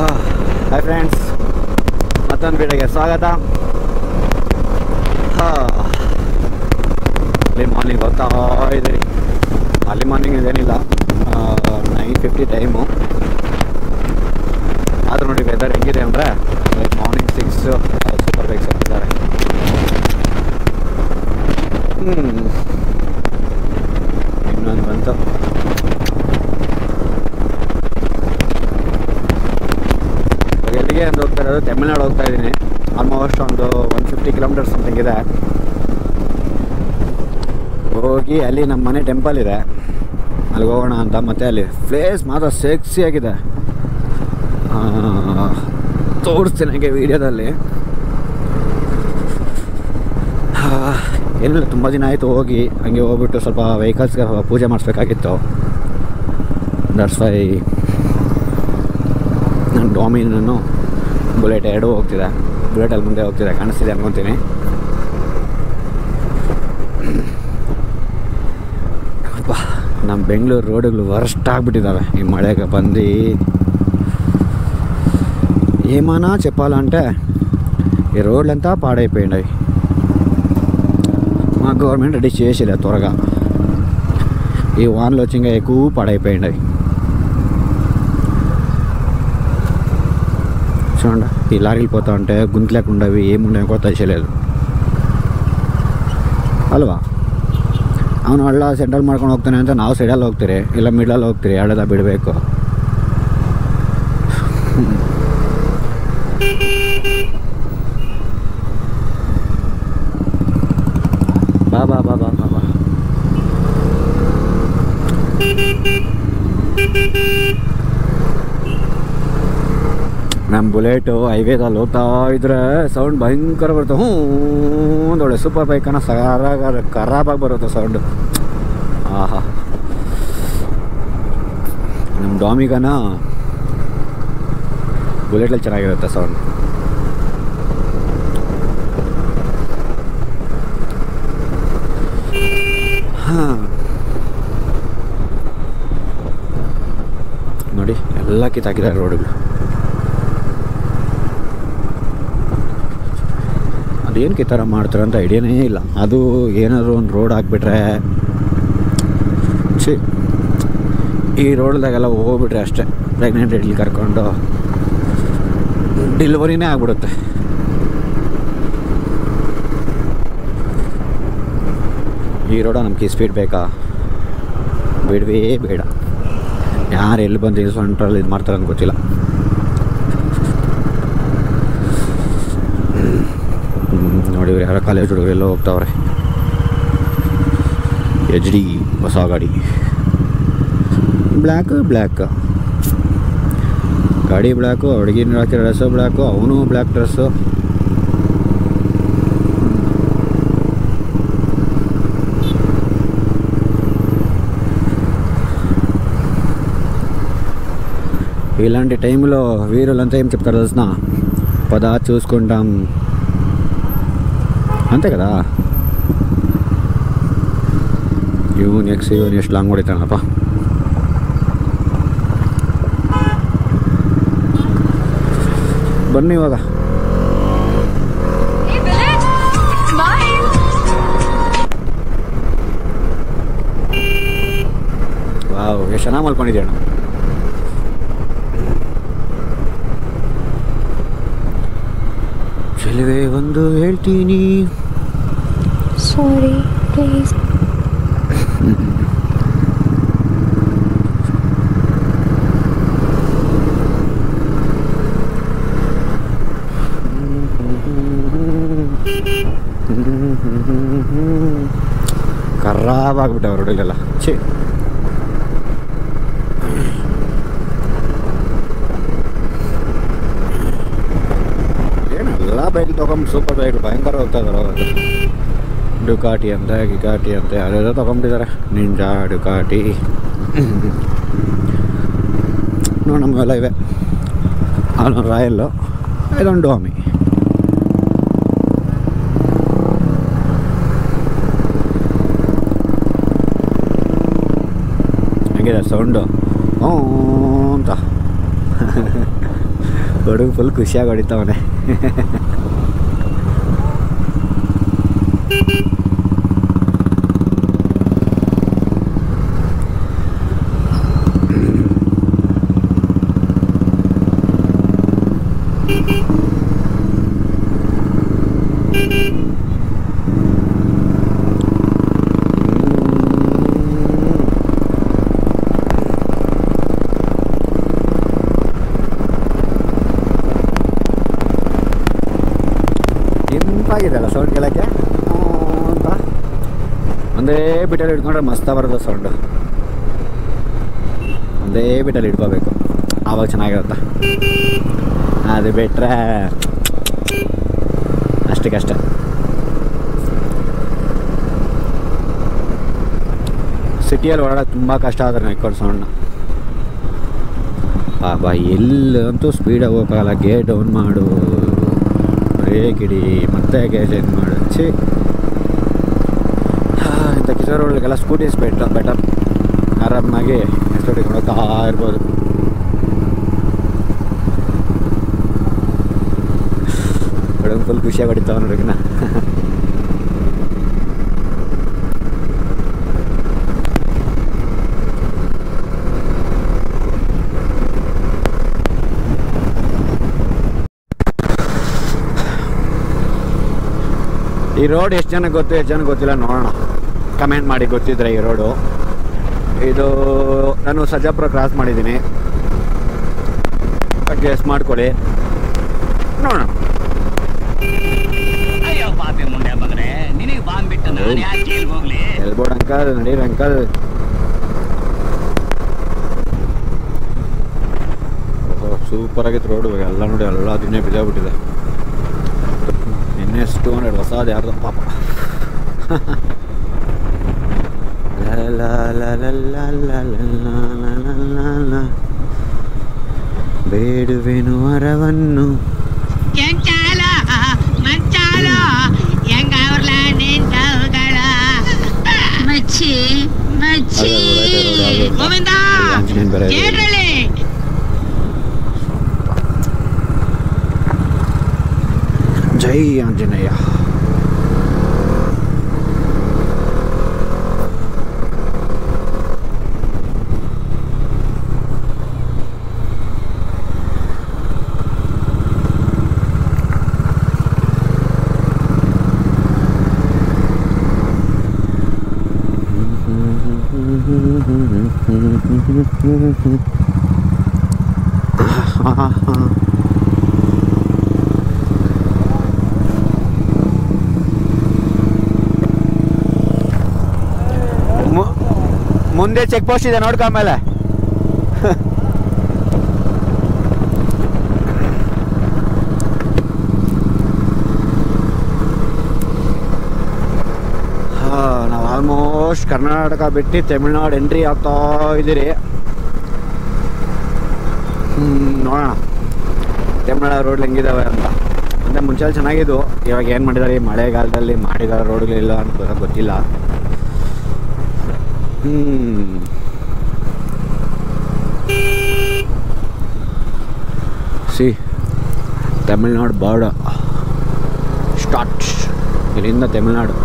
Hi friends ಮತ್ತೊಂದು ವಿಡಿಯೋಗೆ ಸ್ವಾಗತ ಅಲ್ಲಿ ಮಾರ್ನಿಂಗ್ ಹೋಗ್ತಾ ಇದ್ದೀರಿ ಅಲ್ಲಿ ಮಾರ್ನಿಂಗ್ ಇದೇನಿಲ್ಲ ನೈನ್ ಫಿಫ್ಟಿ ಟೈಮು ಆದರೂ ನೋಡಿ ವೆದರ್ ಹೆಂಗಿದೆ ಅಂದರೆ ಮಾರ್ನಿಂಗ್ ಸಿಕ್ಸ್ ಸೂಪರ್ ಬೈಕ್ಸ್ ಹೋಗ್ತಿದ್ದಾರೆ ಹ್ಞೂ ಇನ್ನೊಂದು ಬಂತು ಇವಾಗ ಎಲ್ಲಿಗೆ ಅಂತ ಹೋಗ್ತಾ ಇರೋದು ತಮಿಳ್ನಾಡು ಹೋಗ್ತಾ ಇದ್ದೀನಿ ಆಲ್ಮೋಸ್ಟ್ ಒಂದು ಒನ್ ಫಿಫ್ಟಿ ಕಿಲೋಮೀಟರ್ಸ್ ಸಮಥಿಂಗ್ ಇದೆ ಹೋಗಿ ಅಲ್ಲಿ ನಮ್ಮ ಮನೆ ಟೆಂಪಲ್ ಇದೆ ಅಲ್ಲಿಗೆ ಹೋಗೋಣ ಅಂತ ಮತ್ತೆ ಅಲ್ಲಿ ಪ್ಲೇಸ್ ಮಾತ್ರ ಸೆಕ್ಸಿ ಆಗಿದೆ ಆ, ತೋರಿಸ್ತೀನಿ ನನಗೆ ವೀಡಿಯೋದಲ್ಲಿ ಏನಿಲ್ಲ ತುಂಬ ದಿನ ಆಯಿತು ಹೋಗಿ ಹಂಗೆ ಹೋಗ್ಬಿಟ್ಟು ಸ್ವಲ್ಪ ವೆಹಿಕಲ್ಸ್ಗೆ ಪೂಜೆ ಮಾಡಿಸ್ಬೇಕಾಗಿತ್ತು ದಟ್ಸ್ ವೈ ನನ್ನ ಡಾಮಿನನ್ನು ಬುಲೆಟ್ ಎರಡೂ ಹೋಗ್ತಿದೆ ಬುಲೆಟಲ್ಲಿ ಮುಂದೆ ಹೋಗ್ತಿದೆ ಕಾಣಿಸ್ತಿದೆ ಅನ್ಕೊತೀನಿ ಅಪ್ಪ ನಮ್ಮ ಬೆಂಗಳೂರು ರೋಡುಗಳು ವರ್ಸ್ಟ್ ಆಗಿಬಿಟ್ಟಿದ್ದಾವೆ ಈ ಮಳೆಗೆ ಬಂದು ఏమన్నా చెప్పాలంటే ఈ రోడ్లంతా పాడైపోయినాయి మా గవర్నమెంట్ రెడీ చేసిలే త్వరగా ఈ వానలు వచ్చి ఇంకా ఎక్కువ పాడైపోయినాయి చూడండి ఈ లారీలు పోతా ఉంటే గుంత లేకుండా ఏమున్నాయో కూడా తెలియలేదు ಅಲ್ವಾ ಅವನು ಹಳ್ಳ ಸೆಂಟ್ರಲ್ ಮಾಡ್ಕೊಂಡು ಹೋಗ್ತಾನೆ ಅಂತ ನಾವು ಸೈಡಲ್ಲಿ ಹೋಗ್ತೀರಿ ಇಲ್ಲ ಮಿಡಲಲ್ಲಿ ಹೋಗ್ತೀರಿ ಹಳ್ಳದ ಬಿಡಬೇಕು ಬಾ ಬಾ ಬಾ ಬಾ ಬಾ ಬಾ ನಮ್ಮ ಬುಲೆಟು ಹೈವೇದಲ್ಲಿ ಹೋಗ್ತಾ ಇದ್ರೆ ಸೌಂಡ್ ಭಯಂಕರ ಬರುತ್ತೆ ಹ್ಞೂ ಒಂದೊಳ್ಳೆ ಸೂಪರ್ ಬೈಕನ್ನ ಸರಾಗ ಖರಾಬಾಗಿ ಬರುತ್ತೆ ಸೌಂಡು ಆಹಾ ನಮ್ಮ ಡಾಮಿಗನ ಬುಲೆಟಲ್ಲಿ ಚೆನ್ನಾಗಿರುತ್ತೆ ಸೌಂಡ್ ಹಾಂ ನೋಡಿ ಎಲ್ಲ ಕಿತ್ತಾಕಿದ್ದಾರೆ ರೋಡ್ಗಳು ಅದೇನು ಈ ಥರ ಮಾಡ್ತಾರೆ ಅಂತ ಐಡಿಯಾನೇ ಇಲ್ಲ ಅದು ಏನಾದರೂ ಒಂದು ರೋಡ್ ಹಾಕ್ಬಿಟ್ರೆ ಛೀ ಈ ರೋಡ್ದಾಗೆಲ್ಲ ಹೋಗ್ಬಿಟ್ರೆ ಅಷ್ಟೇ ಪ್ರೆಗ್ನೆಂಟ್ ಲೇಡಿಲಿ ಕರ್ಕೊಂಡು ಡಿಲಿವರಿನೇ ಆಗ್ಬಿಡುತ್ತೆ ಈ ರೋಡ ನಮ್ಗೆ ಸ್ಪೀಡ್ ಬೇಕಾ ಬೇಡವೇ ಬೇಡ ಯಾರು ಎಲ್ಲಿ ಬಂದು ಇದು ಸೆಂಟ್ರಲ್ಲಿ ಇದು ಮಾಡ್ತಾರೆ ಅಂತ ಗೊತ್ತಿಲ್ಲ ಹ್ಮ್, ನೋಡಿ ಇವ್ರು ಯಾರೋ ಕಾಲೇಜ್ ಹುಡುಗರು ಎಲ್ಲೋ ಹೋಗ್ತಾವ್ರೆ ಎಚ್ ಡಿ ಹೊಸ ಗಾಡಿ ಬ್ಲ್ಯಾಕ್ ಬ್ಲ್ಯಾಕ್ ಗಾಡಿ ಬ್ಲ್ಯಾಕು ಹುಡುಗಿನ ಹಾಕಿರೋ ಡ್ರೆಸ್ಸು ಬ್ಲ್ಯಾಕು ಅವನು ಬ್ಲ್ಯಾಕ್ ಡ್ರೆಸ್ಸು ఇలాంటి టైంలో వీరులంతా ఏం చెప్తారు తెలిసిన పద చూసుకుంటాం అంతే కదా ಇವು ನೆಕ್ಸ್ಟ್ ಇವನು ಎಷ್ಟು ಲಾಂಗ್ ಹೊಡಿತಾನಪ್ಪ ಬನ್ನಿ ಇವಾಗ Hey, Village! Smile! ವಾವ್ ಎಷ್ಟು ಚೆನ್ನಾಗಿ ಮಲ್ಕೊಂಡಿದ್ದೆ ಅಣ್ಣ ಚೆಲುವೆ ಒಂದು ಹೇಳ್ತೀನಿ Sorry, please. ಖರಾಬಾಗ್ಬಿಟ್ಟವ್ರು ರೋಡಲ್ಲೆಲ್ಲ ಛೀ ಏನೆಲ್ಲ ಬೈಕ್ ತೊಗೊಂಡು ಸೂಪರ್ ಬೈಕ್ ಭಯಂಕರ ಹೋಗ್ತಾ ಇದಾರೆ ಡುಕಾಟಿ ಅಂತ ಗಿಕಾಟಿ ಅಂತ ಯಾವ್ಯಾವುದೋ ತೊಗೊಂಬಿಟ್ಟಿದ್ದಾರೆ ನಿಂಜಾ ಡುಕಾಟಿ ನೋಡಿ ನಮಗೆಲ್ಲ ಇವೆ ಅಲ್ಲೊಂದು ರಾಯಲ್ಲು ಇದೊಂದು ಡೋಮಿ ಹೆಂಗಿದೆ ಸೌಂಡು ಹ್ಞೂ ಅಂತ ಹುಡುಗ ಫುಲ್ ಖುಷಿಯಾಗಿ ಹೊಡಿತಾವನೆ ಇಂಪಾಗಿದೆ ಅಲ್ಲ ಸೌಂಡ್ ಕೇಳೋಕ್ಕೆ ಆ ಅಂತ ಒಂದೇ ಬಿಟ್ಟಲ್ಲಿ ಹಿಡ್ಕೊಂಡ್ರೆ ಮಸ್ತ ಬರೋದು ಸೌಂಡು ಒಂದೇ ಬಿಟ್ಟಲ್ಲಿ ಹಿಡ್ಕೋಬೇಕು ಆವಾಗ ಚೆನ್ನಾಗಿರುತ್ತೆ ಅದು ಬಿಟ್ಟರೆ ಅಷ್ಟಕ್ಕಷ್ಟೆ ಸಿಟಿಯಲ್ಲಿ ಓಡಾಡೋಕೆ ತುಂಬ ಕಷ್ಟ ಆದರೆ ನೆಕ್ಕೊಂಡು ಸೌಂಡ್ನ ಪಾಪ ಎಲ್ಲಂತೂ ಸ್ಪೀಡಾಗಿ ಹೋಗೋಕ್ಕಾಗಲ್ಲ ಗೇಟ್ ಡೌನ್ ಮಾಡು ಬ್ರೇಕ್ ಇಡಿ ಮತ್ತೆ ಗೇಟ್ ಚೇಂಜ್ ಮಾಡು ಛೀ ಹಾ, ಇಂಥ ಕಿಶೋರ್ ರೋಡ್ಗಳಿಗೆಲ್ಲ ಸ್ಕೂಟೀಸ್ ಬೆಟ್ ಬೆಟರ್ ಆರಾಮಾಗಿ ಎಷ್ಟು ಹೊಡಿಕೊಂಡು ಹೋಗ್ತಾ ಇರ್ಬೋದು ಹುಡುಗ ಫುಲ್ ಖುಷಿಯಾಗಿ ಹೊಡಿತಾವ ಹುಡುಗನ ಈ ರೋಡ್ ಎಷ್ಟು ಜನಕ್ಕೆ ಗೊತ್ತು ಎಷ್ಟು ಜನಕ್ಕೆ ಗೊತ್ತಿಲ್ಲ ನೋಡೋಣ ಕಮೆಂಟ್ ಮಾಡಿ ಗೊತ್ತಿದ್ರೆ ಈ ರೋಡು ಇದು ನಾನು ಸಜ್ಜಾಪುರ ಕ್ರಾಸ್ ಮಾಡಿದ್ದೀನಿ ಗೆಸ್ ಮಾಡ್ಕೊಳ್ಳಿ ನೋಡೋಣ ಅಯ್ಯೋ ಪಾಪಿ ಮುಂಡೆ ಮಗನೇ ನಿನಗೆ ಬಾಂಬ್ ಬಿಟ್ಟು ನಾನು ಯಾಕೆ ಜೈಲ್ಗೆ ಹೋಗ್ಲಿ ಎಲ್ಬೋರ್ಡ್ ಅಂಕಲ್ ನಡೀರಿ ಅಂಕಲ್ ಸೂಪರ್ ಆಗಿತ್ತು ರೋಡು ಎಲ್ಲ ನೋಡಿ ಎಲ್ಲ ದಿನೇ ಬಿದ್ದೋಗ್ಬಿಟ್ಟಿದೆ ಎನ್ ಎಸ್ ಟು ಹಂಡ್ರೆಡ್ ಹೊಸದು ಯಾರ್ದು ಪಾಪ ಲ ಲ ಲ ಲ ಲ ಲ ಲ ಲ ಲ ಲ ಲ ಲ. ಬೇಡುವೆನು ವರವನ್ನು ಎಂಚಾಲ ಮಂಚಾಲ ಹೆಂಗ ಅವ್ರಲ ನಿಂತವುಗಳ ಮಚ್ಚಿ ಮಚ್ಚಿ ಅದೇ, ಅದೇ, ಅದೇ, ಅದೇ. ಗೋವಿಂದ ಆಂಜನೇಯನ್ ಬೇರೆ ಇದೆ. ಕೇಳ್ರಲಿ ಜೈ ಆಂಜನೇಯ ಮು- ಮುಂದೆ ಚೆಕ್ ಪೋಸ್ಟ್ ಇದೆ ನೋಡ್ಕೊ ಆಮೇಲೆ ನಾವು ಆಲ್ಮೋಸ್ಟ್ ಕರ್ನಾಟಕ ಬಿಟ್ಟು ತಮಿಳ್ನಾಡು ಎಂಟ್ರಿ ಆಗ್ತಾ ಇದ್ದೀರಿ ಹ್ಮ್, ನೋಡೋಣ ತಮಿಳ್ನಾಡು ರೋಡ್ ಹೆಂಗಿದಾವೆ ಅಂತ ಅಂದರೆ ಮುಂಚೆ ಚೆನ್ನಾಗಿದ್ದು ಇವಾಗ ಏನು ಮಾಡಿದ್ದಾರೆ ಈ ಮಳೆಗಾಲದಲ್ಲಿ ಮಾಡಿದ್ದಾರೆ ರೋಡ್ಗಳಿಲ್ಲ ಅಂತ ಗೊತ್ತಿಲ್ಲ ಹ್ಮ್ ಸಿ ತಮಿಳ್ನಾಡು ಬಾರ್ಡ ಸ್ಟಾರ್ಟ್ ಇಲ್ಲಿಂದ ತಮಿಳ್ನಾಡು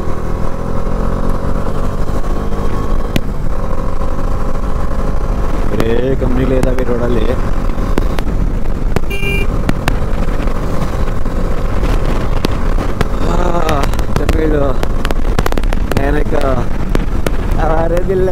ಬರೇ ಕಂಪ್ನಿಲೇ ಇದ್ದಾವೆ ರೋಡಲ್ಲಿ ತಮಿಳು ಏನಕ್ಕ ಬರೋದಿಲ್ಲ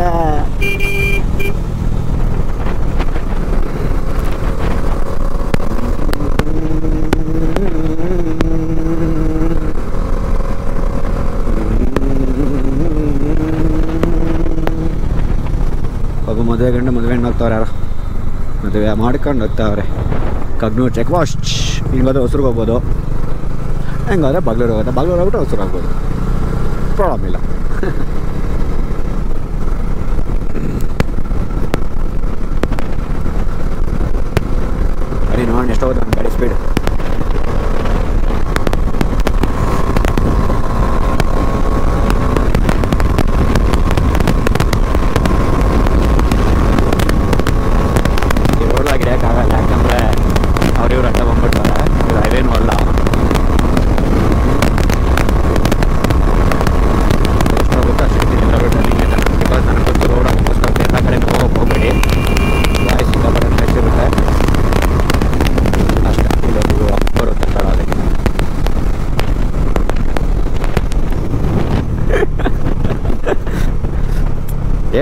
ಒಬ್ಬ ಮದುವೆ ಗಂಡ ಮದುವೆ ಹೆಣ್ಣು ಹೋಗ್ತಾವ್ರೆ ಯಾರು ಮದುವೆ ಮಾಡ್ಕೊಂಡು ಹೋಗ್ತಾವ್ರೆ ಕಗ್ನೂರು ಚೆಕ್ ವಾಸ್ಟ್ ಹಿಂಗೋದ್ರೆ ಹೊಸ್ರಿಗೆ ಹೋಗ್ಬೋದು ಹೆಂಗಾದ್ರೆ ಬಾಗ್ಲೂರು ಹೋಗುತ್ತೆ ಬಾಗ್ಲೂರು ಹೋಗ್ಬಿಟ್ಟು ಹೊಸ್ರು ಹೋಗ್ಬೋದು ಪ್ರಾಬ್ಲಮ್ ಇಲ್ಲ ಗಾಡಿ ನೋಡಿ ಎಷ್ಟು ಹೋಗುತ್ತೆ ನಮ್ಮ ಗಾಡಿ ಸ್ಪೀಡ್ ಈ ರೋಡ್ ಹಿಡಿಯೋಕ್ಕಾಗಲ್ಲ ಯಾಕಂದರೆ ಅವ್ರಿವ್ರ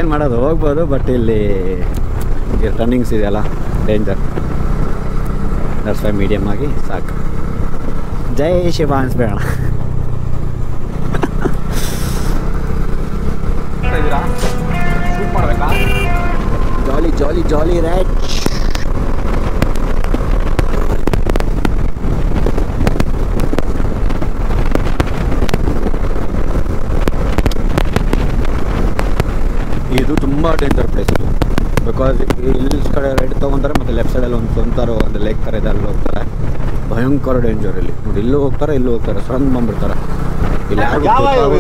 ಏನು ಮಾಡೋದು ಹೋಗ್ಬೋದು ಬಟ್ ಇಲ್ಲಿ ಟರ್ನಿಂಗ್ಸ್ ಇದೆಯಲ್ಲ ಡೇಂಜರ್ ದಟ್ಸ್ ವೈ ಮೀಡಿಯಮ್ ಆಗಿ ಸಾಕು ಜೈ ಶಿವ ಅನ್ಸ್ಬೇಡ ಜಾಲಿ ಜಾಲಿ ಜಾಲಿ ರೈಟ್ ಇದು ತುಂಬ ಡೇಂಜರ್ ಪ್ಲೇಸ್ ಇದು ಬಿಕಾಸ್ ಇಲ್ಲಿ ಕಡೆ ರೈಟ್ ತೊಗೊಂತಾರೆ ಮತ್ತು ಲೆಫ್ಟ್ ಸೈಡಲ್ಲಿ ಒಂದು ಸ್ವಂತಾರ ಒಂದು ಲೇಕ್ ಥರ ಇದೆ ಅಲ್ಲಿ ಹೋಗ್ತಾರೆ ಭಯಂಕರ ಡೇಂಜರ್ ಇಲ್ಲಿ ನೋಡಿ ಇಲ್ಲೂ ಹೋಗ್ತಾರೆ ಇಲ್ಲೂ ಹೋಗ್ತಾರೆ ಸಡನ್ ಬಂದ್ಬಿಡ್ತಾರೆ ಇಲ್ಲಿ ಯಾರು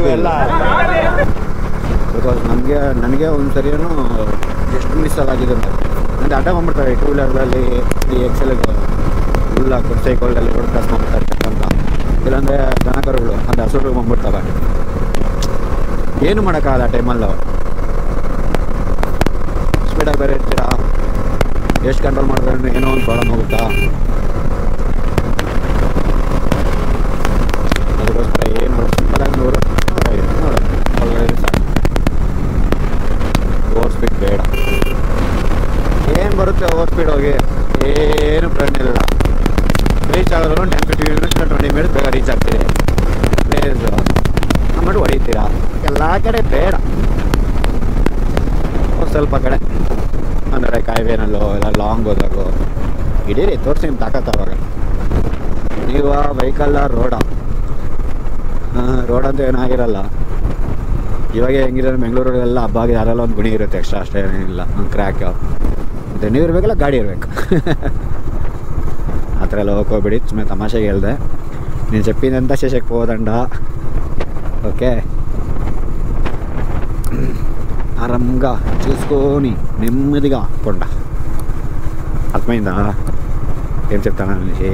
ಬಿಕಾಸ್ ನಮಗೆ ನನಗೆ ಒಂದು ಸರಿಯೂ ಎಷ್ಟು ಮಿಸ್ ಆಗಿದೆ ಅಂತ ಅಂದರೆ ಅಡ್ಡ ಬಂದ್ಬಿಡ್ತಾರೆ ಟೂ ವೀಲರ್ಗಳಲ್ಲಿ ಈ ಎಕ್ಸೆಲ್ ಫುಲ್ ಹಾಕ್ಬಿಟ್ಟು ಸೈಕಲ್ನಲ್ಲಿ ರೋಡ್ ಕ್ರಾಸ್ ಮಾಡ್ಬಿಡ್ತಾರೆ ಅಂತ ಇಲ್ಲಾಂದರೆ ದನಕರುಗಳು ಅಂದರೆ ಹಸುರು ಬಂದ್ಬಿಡ್ತವೆ ಏನು ಮಾಡೋಕ್ಕಾಗಲ್ಲ ಆ ಟೈಮಲ್ಲಿ ಸ್ಪೀಡಾಗಿ ಬೇರೆ ಇರ್ತೀರಾ ಎಷ್ಟು ಕಂಟ್ರೋಲ್ ಮಾಡಿದ್ರೆ ಏನೋ ಒಂದು ಪ್ರಾಬ್ಲಮ್ ಹೋಗುತ್ತಾ ಅದಕ್ಕೋಸ್ಕರ ಏನು ಮಾಡೋದು ಸಿಂಪಲಾಗಿ ನೂರು ನೂರೈದು ನೋಡು ಒಳ್ಳೆಯದು ಸಾಕು ಓವರ್ ಸ್ಪೀಡ್ ಬೇಡ ಏನು ಬರುತ್ತೆ ಓವರ್ ಸ್ಪೀಡ್ ಹೋಗಿ ಏನು ಪ್ರಶ್ನೆ ಇಲ್ಲ ರೀಚ್ ಆಗೋದು ten fifty minutes twenty minutes ಬೇಗ ರೀಚ್ ಆಗ್ತೀರಿ ಪ್ಲೇಸ್ ಆಮೇಲೆ ಹೊಡಿತೀರಾ ಎಲ್ಲ ಕಡೆ ಬೇಡ ಒಂದ್ ಸ್ವಲ್ಪ ಕಡೆ ಅಂದರೆ ಕಾಯ್ವೇನಲ್ಲೋ ಇಲ್ಲ ಲಾಂಗ್ ಹೋದಾಗೋ ಹಿಡೀರಿ ತೋರಿಸಿ ನಿಮ್ಮ ತಾಕತ್ತು ಅವಾಗ ನೀವು ವೆಹಿಕಲ್ಲ ರೋಡ ರೋಡ್ ಅಂತ ಏನಾಗಿರಲ್ಲ ಇವಾಗ ಹೆಂಗಿದೆ ಬೆಂಗಳೂರಲ್ಲೆಲ್ಲ ಹಬ್ಬ ಆಗಿ ಯಾರೆಲ್ಲ ಒಂದು ಗುಣಿ ಇರುತ್ತೆ ಎಕ್ಸ್ಟ್ರಾ ಅಷ್ಟೇ ಏನಿಲ್ಲ ಒಂದು ಕ್ರ್ಯಾಕ್ ಮತ್ತು ನೀವು ಇರಬೇಕಲ್ಲ ಗಾಡಿ ಇರಬೇಕು ಆ ಥರ ಎಲ್ಲ ಹೋಗ್ಕೋಬೇಡಿ ಸುಮ್ಮನೆ ತಮಾಷೆಗೆ ಹೇಳ್ದೆ నేను చెప్పిందంతా చేసేకపోదండా ఓకే ఆరంగా చూసుకొని నెమ్మదిగా కొండ అర్థమైందా ఏం చెప్తాను అనేసి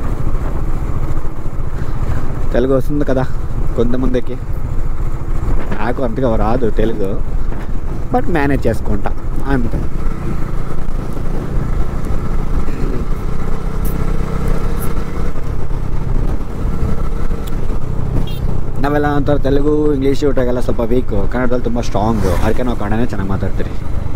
తెలుగు వస్తుంది కదా కొంతమందికి నాకు అంతగా రాదు తెలుగు బట్ మేనేజ్ చేసుకుంటా అంతే ನಾವೆಲ್ಲ ಒಂಥರ ತೆಲುಗು ಇಂಗ್ಲೀಷು ಒಟ್ಟಾಗೆಲ್ಲ ಸ್ವಲ್ಪ ವೀಕು ಕನ್ನಡದಲ್ಲಿ ತುಂಬ ಸ್ಟ್ರಾಂಗು ಅದಕ್ಕೆ ನಾವು ಕನ್ನಡನೇ ಚೆನ್ನಾಗಿ ಮಾತಾಡ್ತೀರಿ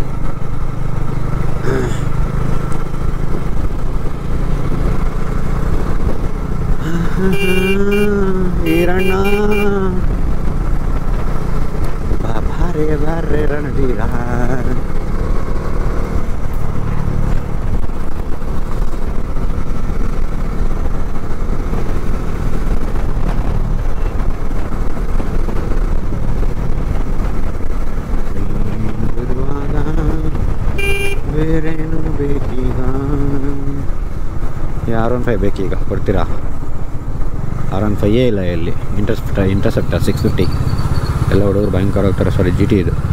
ಈರಣ್ಣ ಬಾರೆ ಬಾರೆ ರಣಧೀರ ಬಿಡುವಾಗ ಬೇರೇನು ಬೇಕೀಗ ಆರ್ ಒನ್ ಫೈವ್ ಬೇಕೀಗ ಕೊಡ್ತೀರಾ ಆರ್ ಒನ್ ಫೈಯೇ ಇಲ್ಲ ಇಲ್ಲಿ ಇಂಟರ್ಸೆಪ್ಟರ್ ಇಂಟರ್ಸೆಪ್ಟರ್ ಸಿಕ್ಸ್ ಫಿಫ್ಟಿ ಎಲ್ಲ ಹುಡುಗರು ಭಯಂಕರ ಹೋಗ್ತಾರೆ ಸಾರಿ ಜಿ ಟಿ ಇದು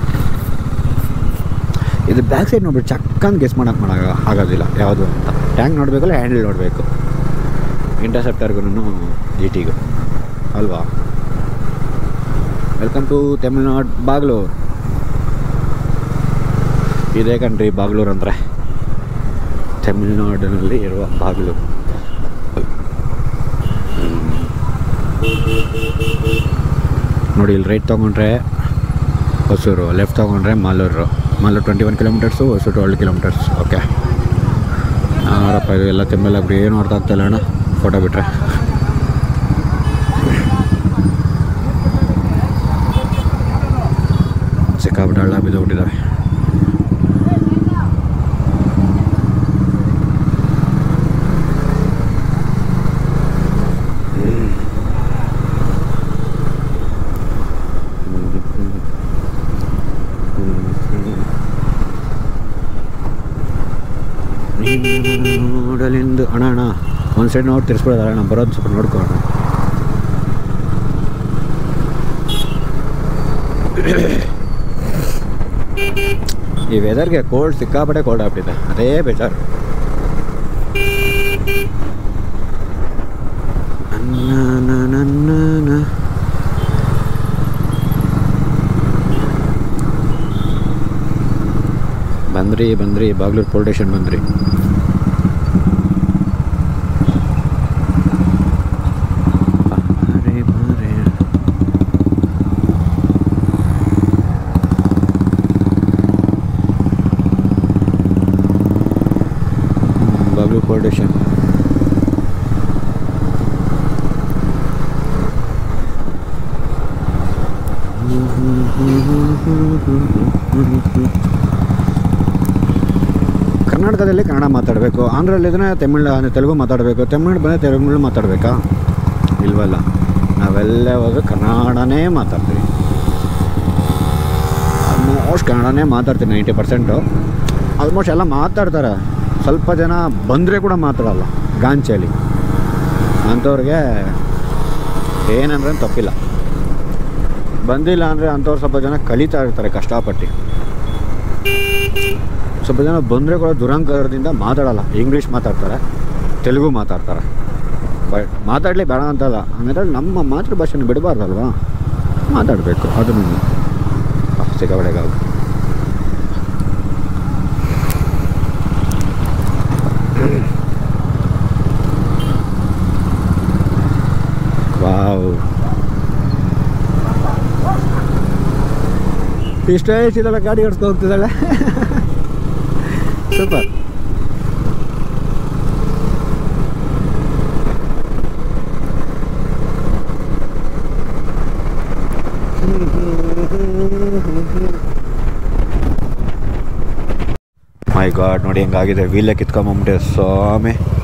ಇದು ಬ್ಯಾಕ್ ಸೈಡ್ ನೋಡ್ಬಿಟ್ಟು ಚಕ್ಕಂತ ಗೆಸ್ ಮಾಡೋಕೆ ಮಾಡೋ ಆಗೋದಿಲ್ಲ ಯಾವುದು ಅಂತ ಟ್ಯಾಂಕ್ ನೋಡಬೇಕಲ್ಲ ಹ್ಯಾಂಡಲ್ ನೋಡಬೇಕು ಇಂಟರ್ಸೆಪ್ಟರ್ಗೂ ಜಿ ಟಿಗೂ ಅಲ್ವಾ ವೆಲ್ಕಮ್ ಟು ತಮಿಳ್ನಾಡು ಬಾಗ್ಲೂರು ಇದೇ ಕಣ್ರಿ ಬಾಗ್ಲೂರು ಅಂದರೆ ತಮಿಳ್ನಾಡಿನಲ್ಲಿ ಇರುವ ಬಾಗ್ಲೂರು ನೋಡಿ ಇಲ್ಲಿ ರೈಟ್ ತೊಗೊಂಡ್ರೆ ಹೊಸೂರು ಲೆಫ್ಟ್ ತೊಗೊಂಡ್ರೆ Malur Malur twenty one kilometres Hosur twelve kilometres okay ಯಾರಪ್ಪ ಇದು ಎಲ್ಲ ತೆಮ್ಮೆಲ್ಲ ಬಿಡಿ ಏನು ಅರ್ಥ ಆಗ್ತಾಯಿಲ್ಲ ಅಣ್ಣ ಫೋಟೋ ಬಿಟ್ರೆ ಸಿಕ್ಕಾಬಿಟ್ಟು ಹಳ್ಳ ಬಿದ್ದೋಗ್ಬಿಟ್ಟಿದ್ದಾವೆ ನೋಡಲೆಂದು ಅಣ್ಣ ಅಣ್ಣ ಒಂದು ಸೈಡ್ ನೋಡಿ ತಿರ್ಸ್ಬಿಡೋದಲ್ಲ ಅಣ್ಣ ಬರೋದು ಸ್ವಲ್ಪ ನೋಡ್ಕೊ ಅಣ್ಣ ಈ ವೆದರ್ಗೆ ಕೋಲ್ಡ್ ಸಿಕ್ಕಾಪಟ್ಟೆ ಕೋಲ್ಡ್ ಆಗ್ಬಿಟ್ಟಿದೆ ಅದೇ ಬೇಜಾರು ಅನ್ನ ನನ್ನ ಬಂದ್ರಿ ಬಂದ್ರಿ ಬಾಗ್ಲೂರು ಪೋಲ್ ಸ್ಟೇಷನ್ ಬಂದ್ರಿ ಬಾರೆ ಬಾರೆ ಪೊಲಿಟಿಷಿಯನ್ ಕರ್ನಾಟಕದಲ್ಲಿ ಕನ್ನಡ ಮಾತಾಡಬೇಕು ಆಂಧ್ರಲ್ಲಿದ್ರೆ ತಮಿಳು ಅಂದರೆ ತೆಲುಗು ಮಾತಾಡಬೇಕು ತಮಿಳು ಬಂದರೆ ತಮಿಳು ಮಾತಾಡಬೇಕಾ ಇಲ್ವಲ್ಲ ನಾವೆಲ್ಲ ಹೋದ್ರೆ ಕನ್ನಡನೇ ಮಾತಾಡ್ತೀವಿ ಆಲ್ಮೋಸ್ಟ್ ಕನ್ನಡನೇ ಮಾತಾಡ್ತೀನಿ ನೈಂಟಿ ಪರ್ಸೆಂಟು ಆಲ್ಮೋಸ್ಟ್ ಎಲ್ಲ ಮಾತಾಡ್ತಾರೆ ಸ್ವಲ್ಪ ಜನ ಬಂದರೆ ಕೂಡ ಮಾತಾಡಲ್ಲ ಗಾಂಚಲಿ ಅಂಥವ್ರಿಗೆ ಏನಂದ್ರೆ ತಪ್ಪಿಲ್ಲ ಬಂದಿಲ್ಲ ಅಂದರೆ ಅಂಥವ್ರು ಸ್ವಲ್ಪ ಜನ ಕಲಿತಾ ಇರ್ತಾರೆ ಕಷ್ಟಪಟ್ಟು ಸ್ವಲ್ಪ ಜನ ಬಂದರೆ ಕೂಡ ದುರಂಕಾರದಿಂದ ಮಾತಾಡಲ್ಲ ಇಂಗ್ಲೀಷ್ ಮಾತಾಡ್ತಾರೆ ತೆಲುಗು ಮಾತಾಡ್ತಾರೆ ಬಟ್ ಮಾತಾಡಲಿ ಬೇಡ ಅಂತಲ್ಲ ಹಂಗಂದ್ರೆ ನಮ್ಮ ಮಾತೃಭಾಷೆನ ಬಿಡಬಾರ್ದಲ್ವಾ ಮಾತಾಡಬೇಕು ಅದನ್ನು ಸಿಗಬಡೆಗಾಗ ವಾವ್ ಇಷ್ಟೇ ಇಷ್ಟಿದಲ್ಲ ಗಾಡಿ ಓಡಿಸ್ಕೊ ಹೋಗ್ತಿದ್ದಾಳೆ ಸೂಪರ್ ಮೈ ಗಾಡ್ ನೋಡಿ ಹೆಂಗಾಗಿದೆ ವೀಲೆ ಕಿತ್ಕೊಂಬಂಬಿಟ್ಟೆ ಸ್ವಾಮಿ